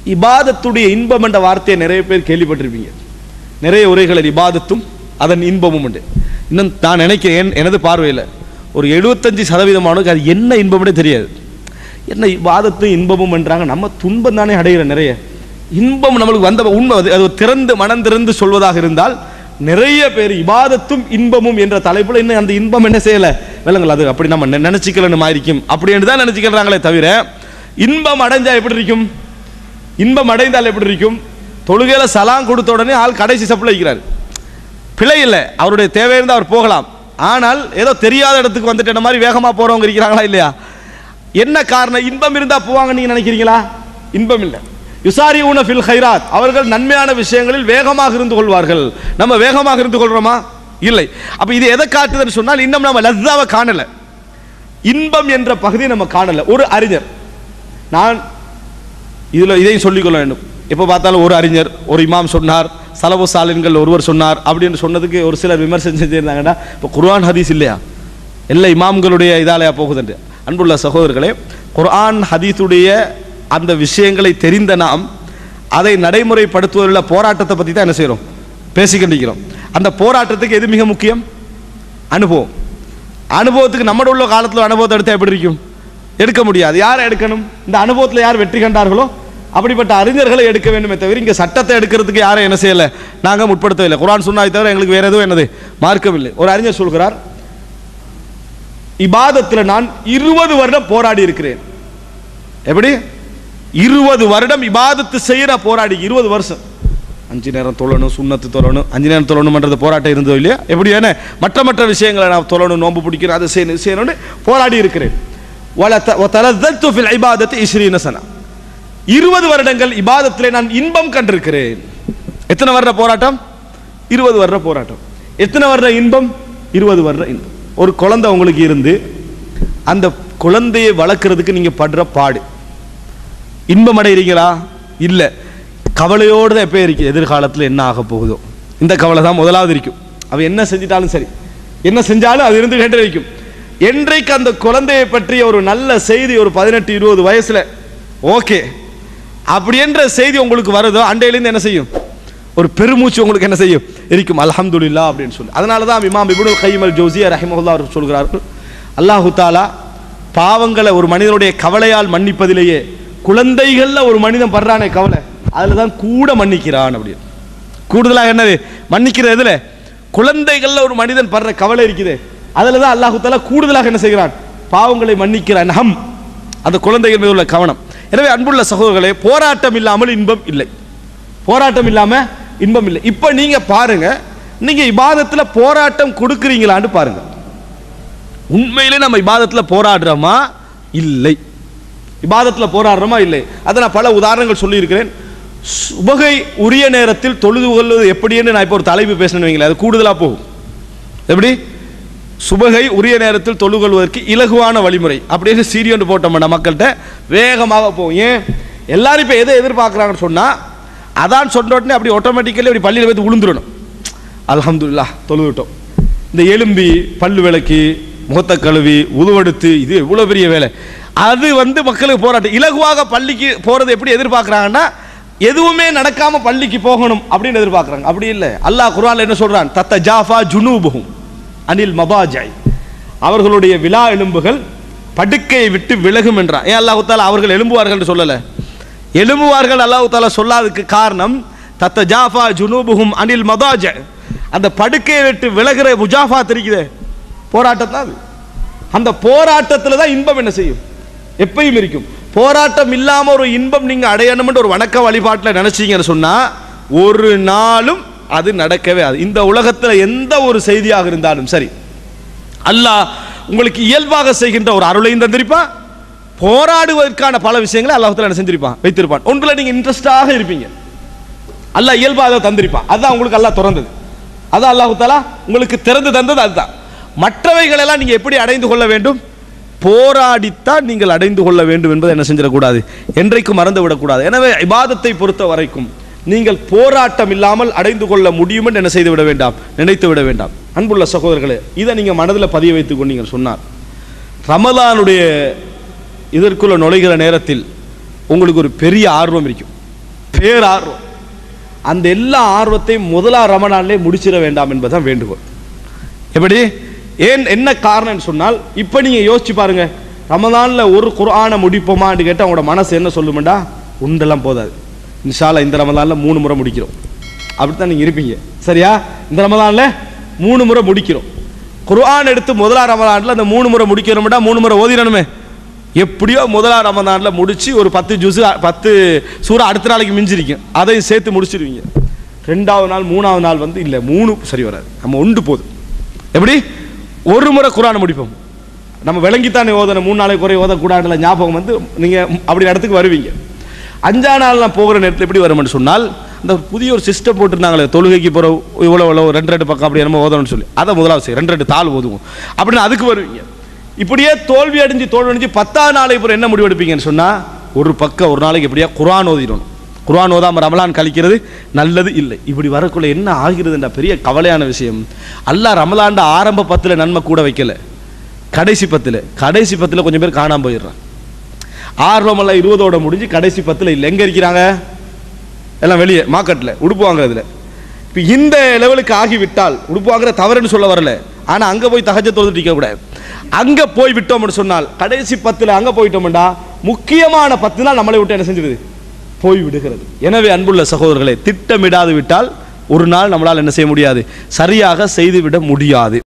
இபாதத்துடைய இன்பம் என்ற வார்த்தையை நிறைய பேர் கேள்விப்பட்டிருப்பீங்க நிறைய உரைகளில் இபாதத்தும் அதன் இன்பமும் உண்டு இன்னும் நான் நினைக்கிறேன் எனது பார்வையில் ஒரு எழுபத்தஞ்சு சதவீதமானவருக்கு அது என்ன இன்பம்னே தெரியாது என்ன இபாதத்தும் இன்பமும் என்றாங்க நம்ம துன்பம் தானே அடைகிற நிறைய இன்பம் நம்மளுக்கு வந்த உண்மை அது அது ஒரு திறந்து மனம் திறந்து சொல்வதாக இருந்தால் நிறைய பேர் இபாதத்தும் இன்பமும் என்ற தலைப்புல இன்னும் அந்த இன்பம் என்ன செய்யல விலங்கல் அது அப்படி நம்ம நெ- நினைச்சுக்கலன்னு இருக்கும் அப்படின்னு தான் நினைச்சுக்கிறாங்களே தவிர இன்பம் அடைஞ்சா எப்படி இருக்கும் இன்பம் அடைந்தால் எப்படி இருக்கும் தொழுகையில சலாம் கொடுத்த உடனே ஆள் கடைசி சப்பில் வைக்கிறார் பிழை இல்லை அவருடைய தேவை இருந்தால் அவர் போகலாம் ஆனால் ஏதோ தெரியாத இடத்துக்கு வந்துட்டு மாதிரி வேகமா போறவங்க இருக்கிறாங்களா இல்லையா என்ன காரணம் இன்பம் இருந்தா போவாங்க நீங்க நினைக்கிறீங்களா இன்பம் இல்லை யுசாரி ஃபில் ஹைராத் அவர்கள் நன்மையான விஷயங்களில் வேகமாக இருந்து கொள்வார்கள் நம்ம வேகமாக இருந்து கொள்றோமா இல்லை அப்ப இது எதை காட்டுதுன்னு சொன்னால் இன்னும் நம்ம லஸ்ஸாவை காணல இன்பம் என்ற பகுதியை நம்ம காணல ஒரு அறிஞர் நான் இதில் இதையும் சொல்லிக்கொள்ள வேண்டும் எப்போ பார்த்தாலும் ஒரு அறிஞர் ஒரு இமாம் சொன்னார் சலவு சாலின்கள் ஒருவர் சொன்னார் அப்படின்னு சொன்னதுக்கு ஒரு சிலர் விமர்சனம் செஞ்சிருந்தாங்கன்னா இப்போ குர்ஆன் ஹதீஸ் இல்லையா எல்லா இமாம்களுடைய இதாலயா போகுதுன்று அன்புள்ள சகோதரர்களே குர்ஆன் ஹதீஸுடைய அந்த விஷயங்களை தெரிந்த நாம் அதை நடைமுறைப்படுத்துவதில் போராட்டத்தை பற்றி தான் என்ன செய்கிறோம் பேசிக்கொண்டிருக்கிறோம் அந்த போராட்டத்துக்கு எது மிக முக்கியம் அனுபவம் அனுபவத்துக்கு நம்மட உள்ள காலத்தில் அனுபவத்தை எடுத்தா எப்படி இருக்கும் எடுக்க முடியாது யார் எடுக்கணும் இந்த அனுபவத்தில் யார் வெற்றி கண்டார்களோ அப்படிப்பட்ட அறிஞர்களை எடுக்க வேண்டுமே தவிர இங்கே சட்டத்தை எடுக்கிறதுக்கு யாரும் என்ன செய்யலை நாங்கள் முற்படுத்தவில்லை குர்ஆன் சொன்னாய் தவிர எங்களுக்கு வேற எதுவும் என்னது மார்க்கமில்லை ஒரு அறிஞர் சொல்கிறார் இபாதத்தில் நான் இருபது வருடம் போராடி இருக்கிறேன் எப்படி இருபது வருடம் இபாதத்து செய்ய நான் போராடி இருபது வருஷம் அஞ்சு நேரம் தொழணும் சுண்ணத்து தொழணும் அஞ்சு நேரம் தொழணும்ன்றது போராட்டம் இருந்தோ இல்லையா எப்படி என்ன மற்ற மற்ற விஷயங்களை நான் தொழணும் நோன்பு பிடிக்கணும் அதை செய்யணும் இது செய்யணும்னு போராடி இருக்கிறேன் வலத- வதலதத்து ஃபில் இபாதத்து இஸ்ரீன சனா இருபது வருடங்கள் இபாதத்திலே நான் இன்பம் கண்டிருக்கிறேன் எத்தனை வருட போராட்டம் இருபது வருட போராட்டம் எத்தனை வருட இன்பம் இருபது வருட இன்பம் ஒரு குழந்தை உங்களுக்கு இருந்து அந்த குழந்தையை வளர்க்கறதுக்கு நீங்க படுற பாடு இன்பம் அடைகிறீங்களா இல்லை கவலையோடு தான் எப்போ இருக்கு எதிர்காலத்தில் என்ன ஆக போகுதோ இந்த கவலை தான் முதலாவது இருக்கும் அவன் என்ன செஞ்சிட்டாலும் சரி என்ன செஞ்சாலும் அது இருந்து கேட்டு இருக்கும் என்றைக்கு அந்த குழந்தையை பற்றிய ஒரு நல்ல செய்தி ஒரு பதினெட்டு இருபது வயசுல ஓகே அப்படி என்ற செய்தி உங்களுக்கு வருதோ அண்டையிலேருந்து என்ன செய்யும் ஒரு பெருமூச்சு உங்களுக்கு என்ன செய்யும் இருக்கும் அல்ஹம்துலில்லாஹ் அப்படின்னு சொல்லி அதனால தான் இமாம் இப்னுல் கையம் அல் ஜோசியா ரஹிமஹுல்லா அவர் சொல்கிறார்கள் அல்லாஹு தாலா பாவங்களை ஒரு மனிதனுடைய கவலையால் மன்னிப்பதிலேயே குழந்தைகள்ல ஒரு மனிதன் படுறானே கவலை அதில் தான் கூட மன்னிக்கிறான் அப்படின்னு கூடுதலாக என்னது மன்னிக்கிற எதுல குழந்தைகள்ல ஒரு மனிதன் படுற கவலை இருக்குது அதில் தான் அல்லாஹு தாலா கூடுதலாக என்ன செய்கிறான் பாவங்களை மன்னிக்கிறான் ஹம் அந்த குழந்தைகள் மீது உள்ள கவனம் எனவே அன்புள்ள சகோதரர்களே போராட்டம் இல்லாமல் இன்பம் இல்லை போராட்டம் இல்லாம இன்பம் இல்லை இப்போ நீங்க பாருங்க நீங்க இபாதத்துல போராட்டம் கொடுக்குறீங்களான்னு பாருங்க உண்மையிலே நம்ம இபாதத்துல போராடுறோமா இல்லை இபாதத்துல போராடுறோமா இல்லை அதை நான் பல உதாரணங்கள் சொல்லியிருக்கிறேன் சுபகை உரிய நேரத்தில் தொழுது கொள்வது எப்படின்னு நான் இப்போ ஒரு தலைப்பு பேசணும் வைங்களேன் அது கூடுதலாக போகும் எப்படி சுபகை உரிய நேரத்தில் தொழுகொள்வதற்கு இலகுவான வழிமுறை அப்படின்னு சீரியொன்று போட்டோம்னா மக்கள்கிட்ட வேகமாக போகும் ஏன் எல்லாரும் இப்போ எதை எதிர்பார்க்குறாங்கன்னு சொன்னால் அதான் சொன்ன உடனே அப்படி ஆட்டோமேட்டிக்கலி அப்படி பள்ளியில் போய் விழுந்துடணும் அல்ஹம்துலில்லாஹ் தொழுவிட்டோம் இந்த எலும்பி பல்லு விளக்கி முகத்தை கழுவி உதுவெடுத்து இது இவ்வளோ பெரிய வேலை அது வந்து மக்களுக்கு போராட்டம் இலகுவாக பள்ளிக்கு போகிறது எப்படி எதிர்பார்க்குறாங்கன்னா எதுவுமே நடக்காம பள்ளிக்கு போகணும் அப்படின்னு எதிர்பார்க்குறாங்க அப்படி இல்லை அல்லாஹ் குர்ஆன்ல என்ன சொல்றான் தத்த ஜாஃபா ஜுனூபுகும் அனில் மபாஜாய் அவர்களுடைய விழா எலும்புகள் படுக்கையை விட்டு விலகும் என்றான் ஏன் அல்லாஹு தாலா அவர்கள் எழும்புவார்கள் என்று சொல்லலை எழும்புவார்கள் அல்லாஹு தாலா சொல்லாததுக்கு காரணம் தத்த ஜாஃபா ஜுனூபுகும் அனில் மதாஜ அந்த படுக்கையை விட்டு விலகிற முஜாஃபா தெரிக்குதே போராட்டம் தான் அது அந்த போராட்டத்தில் தான் இன்பம் என்ன செய்யும் எப்பயும் இருக்கும் போராட்டம் இல்லாம ஒரு இன்பம் நீங்க அடையணும்னு ஒரு வணக்க வழிபாட்டில் நினைச்சீங்கன்னு சொன்னா ஒரு நாளும் அது நடக்கவே அது இந்த உலகத்தில் எந்த ஒரு செய்தியாக இருந்தாலும் சரி அல்லாஹ் உங்களுக்கு இயல்பாக செய்கின்ற ஒரு அருளையும் தந்திருப்பான் போராடுவதற்கான பல விஷயங்களை அல்லாஹ் என்ன செஞ்சிருப்பான் வைத்திருப்பான் ஒன்றில் நீங்க இன்ட்ரெஸ்டாக இருப்பீங்க அல்லாஹ் இயல்பாக அதை தந்திருப்பான் அதுதான் உங்களுக்கு அல்லாஹ் திறந்தது அதான் அல்லாஹு தாலா உங்களுக்கு திறந்து தந்தது அதுதான் மற்றவைகள் எல்லாம் நீங்க எப்படி அடைந்து கொள்ள வேண்டும் போராடித்தான் நீங்கள் அடைந்து கொள்ள வேண்டும் என்பதை என்ன செஞ்சிடக்கூடாது என்றைக்கும் மறந்து விடக்கூடாது எனவே இபாதத்தை பொறுத்த வரைக்கும் நீங்கள் போராட்டம் இல்லாமல் அடைந்து கொள்ள முடியும் என்று என்ன செய்து விட வேண்டாம் நினைத்து விட வேண்டாம் அன்புள்ள சகோதரர்களே இதை நீங்க மனதில் பதிய வைத்துக் கொண்டீங்க சொன்னார் ரமலானுடைய இதற்குள்ள நுழைகிற நேரத்தில் உங்களுக்கு ஒரு பெரிய ஆர்வம் இருக்கும் பேரார்வம் அந்த எல்லா ஆர்வத்தையும் முதலா ரமணான்லே முடிச்சிட வேண்டாம் என்பதுதான் வேண்டுகோள் எப்படி ஏன் என்ன காரணம்னு சொன்னால் இப்போ நீங்க யோசிச்சு பாருங்க ரமதான்ல ஒரு குர்ஆனை முடிப்போமான்னு கேட்டால் உங்களோட மனசு என்ன சொல்லுமெண்டா உண்டெல்லாம் போதாது இன்ஷால்லா இந்த ரமதான்ல மூணு முறை முடிக்கிறோம் அப்படித்தான் நீங்க இருப்பீங்க சரியா இந்த ரமதான்ல மூணு முறை முடிக்கிறோம் குர்ஆன் எடுத்து முதலா ரமதான்ல அந்த மூணு முறை முடிக்கிறோம்டா மூணு முறை ஓதிடணுமே எப்படியோ முதலா ரமதான்ல முடிச்சு ஒரு பத்து ஜூஸ் பத்து சூறா அடுத்த நாளைக்கு மிஞ்சிருக்கும் அதையும் சேர்த்து முடிச்சிருவீங்க ரெண்டாவது நாள் மூணாவது நாள் வந்து இல்லை மூணு சரி வராது நம்ம ஒன்று போதும் எப்படி ஒரு முறை குரானை முடிப்போம் நம்ம விளங்கித்தானே ஓதணும் மூணு நாளைக்கு குறை ஓதக்கூடாதுல ஞாபகம் வந்து நீங்கள் அப்படி இடத்துக்கு வருவீங்க அஞ்சா நாள் நான் போகிற நேரத்தில் எப்படி வரும்னு சொன்னால் இந்த ஒரு புதிய ஒரு சிஸ்டம் போட்டிருந்தாங்களே தொழுகைக்கு போகிற இவ்வளோ இவ்வளோ ரெண்டு ரெண்டு பக்கம் அப்படி என்னமோ ஓதணும்னு சொல்லி அதை முதலாவது செய்யும் ரெண்டு ரெண்டு தாள் ஓதுவோம் அப்படின்னு அதுக்கு வருவீங்க இப்படியே தோல்வி அடைஞ்சு தோல்வி அடைஞ்சு பத்தாவது நாளைக்கு அப்புறம் என்ன முடிவு எடுப்பீங்கன்னு சொன்னால் ஒரு பக்கம் ஒரு நாளைக்கு எப்படியா குர்ஆன் ஓதிடணும் குர்ஆன் ஓதாம ரமலான் கழிக்கிறது நல்லது இல்லை இப்படி வரக்குள்ள என்ன ஆகிறதுன்ற பெரிய கவலையான விஷயம் அல்லாஹ் ரமலான்ட ஆரம்ப பத்தில் நன்மை கூட வைக்கல கடைசி பத்தில் கடைசி பத்தில் கொஞ்சம் பேர் காணாம போயிடுறான் ஆர்வமெல்லாம் இருபதோட முடிஞ்சு கடைசி பத்தில் இல்லை எங்கே இருக்கிறாங்க எல்லாம் வெளியே மார்க்கெட்டில் உடுப்பு வாங்குறதுல இப்போ இந்த லெவலுக்கு ஆகிவிட்டால் உடுப்பு வாங்குற தவறுன்னு சொல்ல வரல ஆனால் அங்கே போய் தகஜ தொழுதுட்டு இருக்க கூடாது அங்கே போய் விட்டோம்னு சொன்னால் கடைசி பத்தில் அங்கே போயிட்டோம்டா முக்கியமான பத்து நாள் நம்மளை விட்டு என்ன செஞ்சிருது போய் விடுகிறது எனவே அன்புள்ள சகோதரர்களே திட்டமிடாது விட்டால் ஒரு நாள் நம்மளால் என்ன செய்ய முடியாது சரியாக செய்துவிட முடியாது